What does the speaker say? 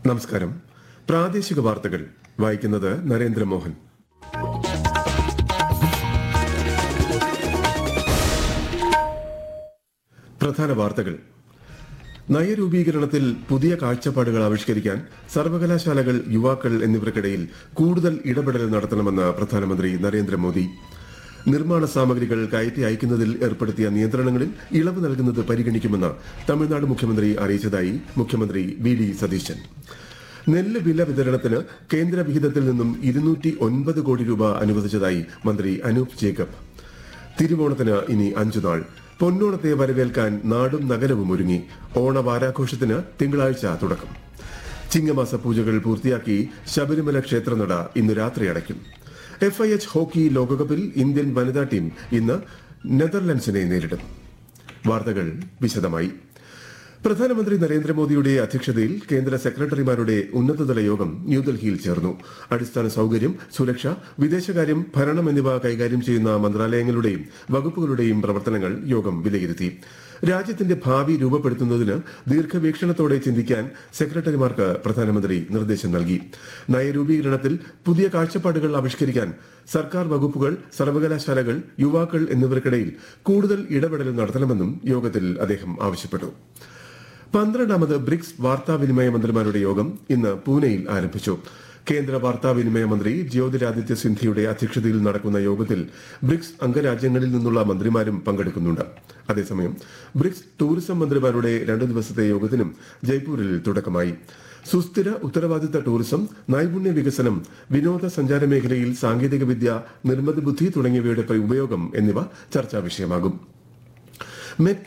നമസ്കാരം പ്രാദേശിക വാർത്തകൾ വായിക്കുന്നത് നരേന്ദ്രമോഹൻ പ്രധാന വാർത്തകൾ നയരൂപീകരണത്തിൽ പുതിയ കാഴ്ചപ്പാടുകൾ ആവിഷ്കരിക്കാൻ സർവകലാശാലകൾ യുവാക്കൾ എന്നിവർക്കിടയിൽ കൂടുതൽ ഇടപെടൽ നടത്തണമെന്ന് പ്രധാനമന്ത്രി നരേന്ദ്രമോദി നിർമ്മാണ സാമഗ്രികൾ കയറ്റി അയക്കുന്നതിൽ ഏർപ്പെടുത്തിയ നിയന്ത്രണങ്ങളിൽ ഇളവ് നൽകുന്നത് പരിഗണിക്കുമെന്ന് തമിഴ്നാട് മുഖ്യമന്ത്രി അറിയിച്ചതായി മുഖ്യമന്ത്രി വി ഡി സതീശൻ നെല്ല് വില വിതരണത്തിന് കേന്ദ്ര വിഹിതത്തിൽ നിന്നും ഇരുന്നൂറ്റി ഒൻപത് കോടി രൂപ അനുവദിച്ചതായി മന്ത്രി അനൂപ് ജേക്കബ് തിരുവോണത്തിന് ഇനി അഞ്ചു നാൾ പൊന്നോണത്തെ വരവേൽക്കാൻ നാടും നഗരവും ഒരുങ്ങി ഓണവാരാഘോഷത്തിന് തിങ്കളാഴ്ച തുടക്കം ചിങ്ങമാസ പൂജകൾ പൂർത്തിയാക്കി ശബരിമല ക്ഷേത്രനട ഇന്ന് രാത്രി അടയ്ക്കും എഫ് ഐ എച്ച് ഹോക്കി ലോകകപ്പിൽ ഇന്ത്യൻ വനിതാ ടീം ഇന്ന് നെതർലൻഡ്സിനെ നേരിടും വാർത്തകൾ വിശദമായി പ്രധാനമന്ത്രി നരേന്ദ്രമോദിയുടെ അധ്യക്ഷതയിൽ കേന്ദ്ര സെക്രട്ടറിമാരുടെ ഉന്നതതല യോഗം ന്യൂഡൽഹിയിൽ ചേർന്നു അടിസ്ഥാന സൌകര്യം സുരക്ഷ വിദേശകാര്യം ഭരണം എന്നിവ കൈകാര്യം ചെയ്യുന്ന മന്ത്രാലയങ്ങളുടെയും വകുപ്പുകളുടെയും പ്രവർത്തനങ്ങൾ യോഗം വിലയിരുത്തി രാജ്യത്തിന്റെ ഭാവി രൂപപ്പെടുത്തുന്നതിന് ദീർഘവീക്ഷണത്തോടെ ചിന്തിക്കാൻ സെക്രട്ടറിമാർക്ക് പ്രധാനമന്ത്രി നിർദ്ദേശം നൽകി നയരൂപീകരണത്തിൽ പുതിയ കാഴ്ചപ്പാടുകൾ ആവിഷ്കരിക്കാൻ സർക്കാർ വകുപ്പുകൾ സർവകലാശാലകൾ യുവാക്കൾ എന്നിവർക്കിടയിൽ കൂടുതൽ ഇടപെടൽ നടത്തണമെന്നും യോഗത്തിൽ അദ്ദേഹം ആവശ്യപ്പെട്ടു പന്ത്രണ്ടാമത് ബ്രിക്സ് വാർത്താവിനിമയ മന്ത്രിമാരുടെ യോഗം ഇന്ന് പൂനെയിൽ ആരംഭിച്ചു കേന്ദ്ര വാർത്താവിനിമയ മന്ത്രി ജ്യോതിരാദിത്യ സിന്ധ്യയുടെ അധ്യക്ഷതയിൽ നടക്കുന്ന യോഗത്തിൽ ബ്രിക്സ് അംഗരാജ്യങ്ങളിൽ നിന്നുള്ള മന്ത്രിമാരും പങ്കെടുക്കുന്നുണ്ട് അതേസമയം ബ്രിക്സ് ടൂറിസം മന്ത്രിമാരുടെ രണ്ടു ദിവസത്തെ യോഗത്തിനും ജയ്പൂരിൽ തുടക്കമായി സുസ്ഥിര ഉത്തരവാദിത്ത ടൂറിസം നൈപുണ്യ വികസനം വിനോദസഞ്ചാര മേഖലയിൽ സാങ്കേതികവിദ്യ നിർമ്മിത ബുദ്ധി തുടങ്ങിയവയുടെ ഉപയോഗം എന്നിവ ചർച്ചാ വിഷയമാകും മെറ്റ